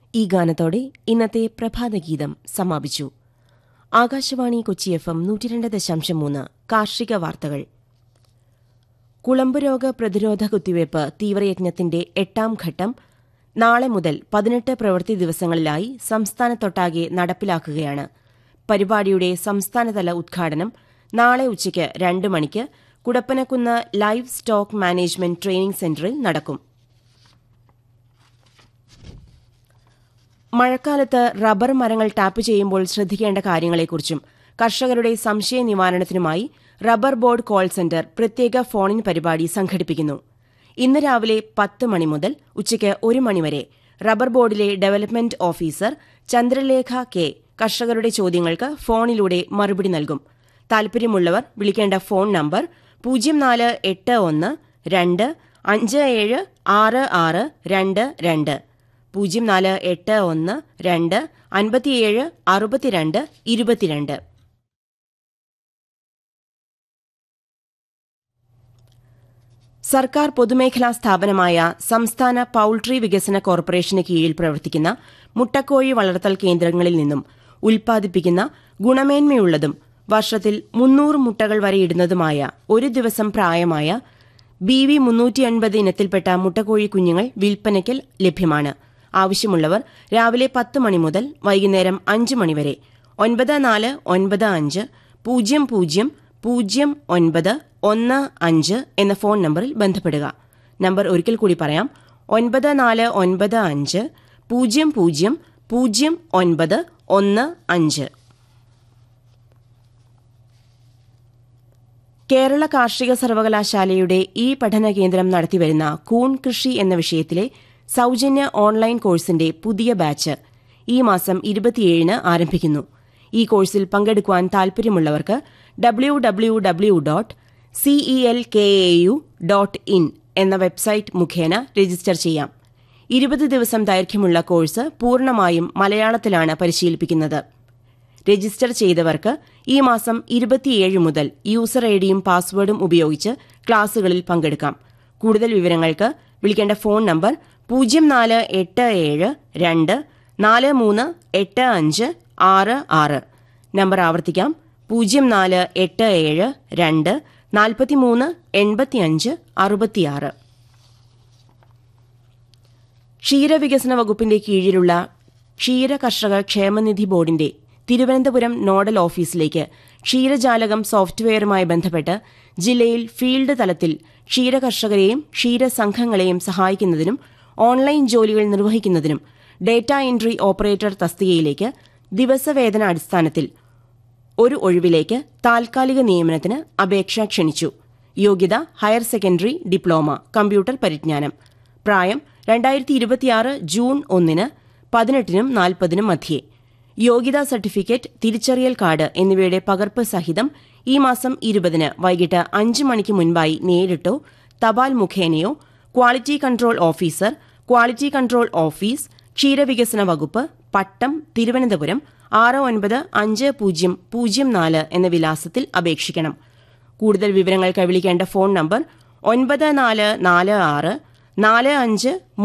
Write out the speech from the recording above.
ഈ ഗാനത്തോടെ ഇന്നത്തെ പ്രഭാതഗീതം സമാപിച്ചു ആകാശവാണി കൊച്ചി എഫ് എം നൂറ്റിരണ്ട് ദശാംശം മൂന്ന് കാർഷിക വാർത്തകൾ കുളമ്പുരോഗ പ്രതിരോധ കുത്തിവയ്പ് തീവ്രയജ്ഞത്തിന്റെ എട്ടാം ഘട്ടം നാളെ മുതൽ പതിനെട്ട് പ്രവൃത്തി ദിവസങ്ങളിലായി സംസ്ഥാനത്തൊട്ടാകെ നടപ്പിലാക്കുകയാണ് പരിപാടിയുടെ സംസ്ഥാനതല ഉദ്ഘാടനം നാളെ ഉച്ചയ്ക്ക് രണ്ട് മണിക്ക് Kudappanakunnu livestock management training സെന്ററിൽ നടക്കും മഴക്കാലത്ത് റബ്ബർ മരങ്ങൾ ടാപ്പ് ചെയ്യുമ്പോൾ ശ്രദ്ധിക്കേണ്ട കാര്യങ്ങളെക്കുറിച്ചും കർഷകരുടെ സംശയ നിവാരണത്തിനുമായി റബ്ബർ ബോർഡ് കോൾ സെന്റർ പ്രത്യേക ഫോണിൻ പരിപാടി സംഘടിപ്പിക്കുന്നു ഇന്ന് രാവിലെ പത്ത് മണി മുതൽ ഉച്ചയ്ക്ക് ഒരു മണിവരെ റബ്ബർ ബോർഡിലെ ഡെവലപ്മെന്റ് ഓഫീസർ ചന്ദ്രലേഖ കെ കർഷകരുടെ ചോദ്യങ്ങൾക്ക് ഫോണിലൂടെ മറുപടി നൽകും താൽപര്യമുള്ളവർ വിളിക്കേണ്ട ഫോൺ നമ്പർ പൂജ്യം നാല് എട്ട് ഒന്ന് രണ്ട് അഞ്ച് ഏഴ് ആറ് ആറ് രണ്ട് രണ്ട് പൂജ്യം നാല് എട്ട് ഒന്ന് രണ്ട് അൻപത്തിയേഴ് അറുപത്തിരണ്ട് ഇരുപത്തിരണ്ട് സർക്കാർ പൊതുമേഖലാ സ്ഥാപനമായ സംസ്ഥാന പൌൾട്രി വികസന കോർപ്പറേഷന് കീഴിൽ പ്രവർത്തിക്കുന്ന മുട്ടക്കോഴി വളർത്തൽ കേന്ദ്രങ്ങളിൽ നിന്നും ഉൽപ്പാദിപ്പിക്കുന്ന ഗുണമേന്മയുള്ളതും വർഷത്തിൽ മുന്നൂറ് മുട്ടകൾ വരെ ഇടുന്നതുമായ ഒരു ദിവസം പ്രായമായ ബി വി മുന്നൂറ്റി എൺപത് ഇനത്തിൽപ്പെട്ട മുട്ടക്കോഴി കുഞ്ഞുങ്ങൾ വിൽപ്പനയ്ക്ക് ലഭ്യമാണ് ആവശ്യമുള്ളവർ രാവിലെ പത്ത് മണി മുതൽ വൈകുന്നേരം അഞ്ച് മണിവരെ ഒൻപത് നാല് ഒൻപത് അഞ്ച് പൂജ്യം പൂജ്യം പൂജ്യം ഒൻപത് ഒന്ന് അഞ്ച് എന്ന ഫോൺ നമ്പറിൽ ബന്ധപ്പെടുക നമ്പർ ഒരിക്കൽ കൂടി പറയാം ഒൻപത് നാല് ഒൻപത് അഞ്ച് പൂജ്യം പൂജ്യം പൂജ്യം ഒൻപത് ഒന്ന് അഞ്ച് കേരള കാർഷിക സർവകലാശാലയുടെ ഈ പഠന കേന്ദ്രം നടത്തിവരുന്ന കൂൺ കൃഷി എന്ന വിഷയത്തിലെ സൌജന്യ ഓൺലൈൻ കോഴ്സിന്റെ പുതിയ ബാച്ച് ഈ മാസം ഇരുപത്തിയേഴിന് ആരംഭിക്കുന്നു ഈ കോഴ്സിൽ പങ്കെടുക്കുവാൻ താൽപര്യമുള്ളവർക്ക് W W W dot CEL K A U dot in എന്ന വെബ്സൈറ്റ് മുഖേന രജിസ്റ്റർ ചെയ്യാം ഇരുപത് ദിവസം ദൈർഘ്യമുള്ള കോഴ്സ് പൂർണ്ണമായും മലയാളത്തിലാണ് പരിശീലിപ്പിക്കുന്നത് രജിസ്റ്റർ ചെയ്തവർക്ക് ഈ മാസം ഇരുപത്തിയേഴ് മുതൽ യൂസർ ഐഡിയും പാസ്വേഡും ഉപയോഗിച്ച് ക്ലാസുകളിൽ പങ്കെടുക്കാം കൂടുതൽ വിവരങ്ങൾക്ക് വിളിക്കേണ്ട ഫോൺ നമ്പർ പൂജ്യം നാല് എട്ട് ഏഴ് രണ്ട് നാല് മൂന്ന് എട്ട് അഞ്ച് ആറ് ആറ് നമ്പർ ആവർത്തിക്കാം പൂജ്യം നാല് എട്ട് ഏഴ് രണ്ട് നാൽപ്പത്തിമൂന്ന് എൺപത്തിയഞ്ച് അറുപത്തിയാറ് ക്ഷീരവികസന വകുപ്പിന്റെ കീഴിലുള്ള ക്ഷീര കർഷക ക്ഷേമനിധി ബോർഡിന്റെ തിരുവനന്തപുരം നോഡൽ ഓഫീസിലേക്ക് ക്ഷീരജാലകം സോഫ്റ്റ്വെയറുമായി ബന്ധപ്പെട്ട് ജില്ലയിൽ ഫീൽഡ് തലത്തിൽ ക്ഷീരകർഷകരെയും ക്ഷീരസംഘങ്ങളെയും സഹായിക്കുന്നതിനും ഓൺലൈൻ ജോലികൾ നിർവഹിക്കുന്നതിനും ഡേറ്റ എൻട്രി ഓപ്പറേറ്റർ തസ്തികയിലേക്ക് ദിവസവേതന അടിസ്ഥാനത്തിൽ ഒരു ഒഴിവിലേക്ക് താൽക്കാലിക നിയമനത്തിന് അപേക്ഷ ക്ഷണിച്ചു യോഗ്യത ഹയർ സെക്കൻഡറി ഡിപ്ലോമ കമ്പ്യൂട്ടർ പരിജ്ഞാനം പ്രായം രണ്ടായിരത്തി ഇരുപത്തിയാറ് ജൂൺ ഒന്നിന് പതിനെട്ടിനും നാൽപ്പതിനും മധ്യേ യോഗ്യതാ സർട്ടിഫിക്കറ്റ് തിരിച്ചറിയൽ കാർഡ് എന്നിവയുടെ പകർപ്പ് സഹിതം ഈ മാസം ഇരുപതിന് വൈകിട്ട് അഞ്ച് മണിക്ക് മുൻപായി നേരിട്ടോ തപാൽ മുഖേനയോ quality control officer quality control office ക്ഷീരവികസന വകുപ്പ് പട്ടം തിരുവനന്തപുരം ആറ് ഒൻപത് അഞ്ച് പൂജ്യം പൂജ്യം നാല് എന്ന വിലാസത്തിൽ അപേക്ഷിക്കണം കൂടുതൽ വിവരങ്ങൾക്ക് വിളിക്കേണ്ട ഫോൺ നമ്പർ ഒൻപത് നാല് നാല് ആറ് നാല് അഞ്ച്